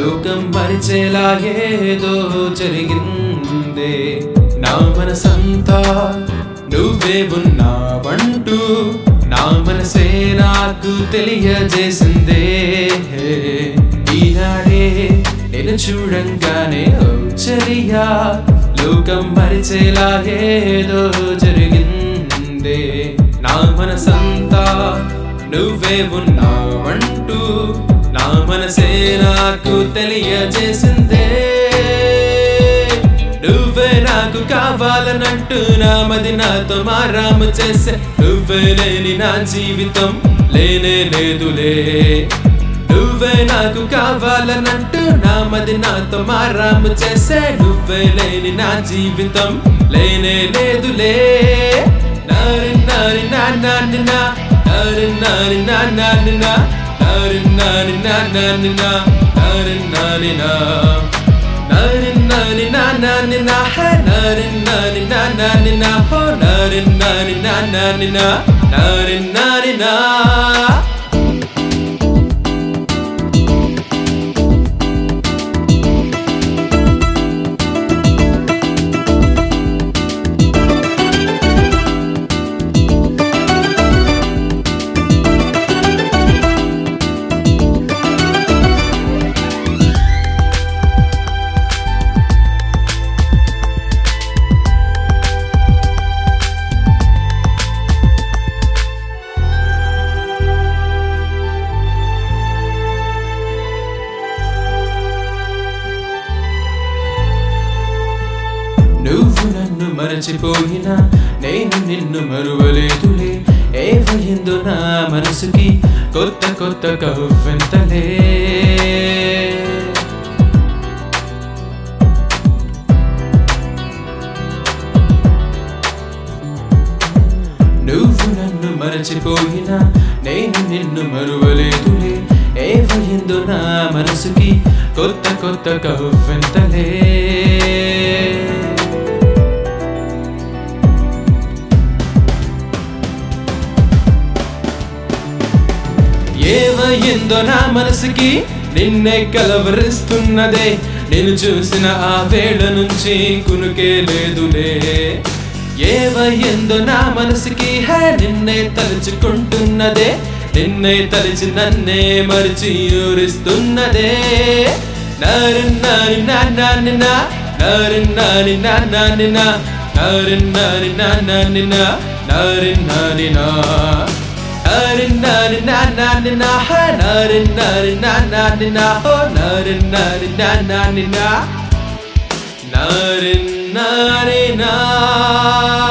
లోకం మరిచేలా ఏదో జరిగిందే నా మనసంతా నువ్వే ఉన్నావంటూ నా మనసే నాకు తెలియజేసిందే ఈనాడే నేను చూడంగానే ఓ చరియా లోకం మరిచేలా ఏదో జరిగిందే నా మనసంతా నువ్వే ఉన్నావంటూ నా మనసే నాకు తెలియజేసిందే నువ్వే నాకు కావాలనంటూ నా మది నాతో మారాము చేసే నువ్వే లేని నా జీవితం లేనే లేదులే నువ్వే నాకు కావాలనంటూ నా మది నాతో మారాము చేసే నువ్వే లేని నా జీవితం లేనే లేదులే నారి నారి నా నాని నా నారి నారి నా నాని నా నారి నారి నా నాని నా నారి నారి నా నారి నారి నా నాని నా హే నారి నారి నా నాని నా హో నారి నారి నా నాని నా నారి నారి నా నువ్వు నన్ను మరచిపోయినా నేను నిన్ను మరువలేదులే ఏవయిందో నా మనసుకి కొత్త కొత్త కవ్వెంతలే నువ్వు నన్ను మరచిపోయినా నేను నిన్ను మరువలేదులే ఏవయిందో నా మనసుకి కొత్త కొత్త కవ్వెంతలే ఏవయిందో నా మనసుకి నిన్నే కలవరిస్తున్నదే నేను చూసిన ఆ వేళ నుంచి కునుకే లేదులే ఏవయిందో నా మనసుకి హే నిన్నే తలుచుకుంటున్నదే నిన్నే తలిచి నన్నే మరిచి ఊరిస్తున్నదే నారి నారి నా నాని నా నారి నారి నా నాని నా నారి నారి నా నాని నా నారి నారి నా నారి నారి నా నాని నా హే నారి నారి నా నాని నా హో నారి నారి నా నాని నా నారి నారి నా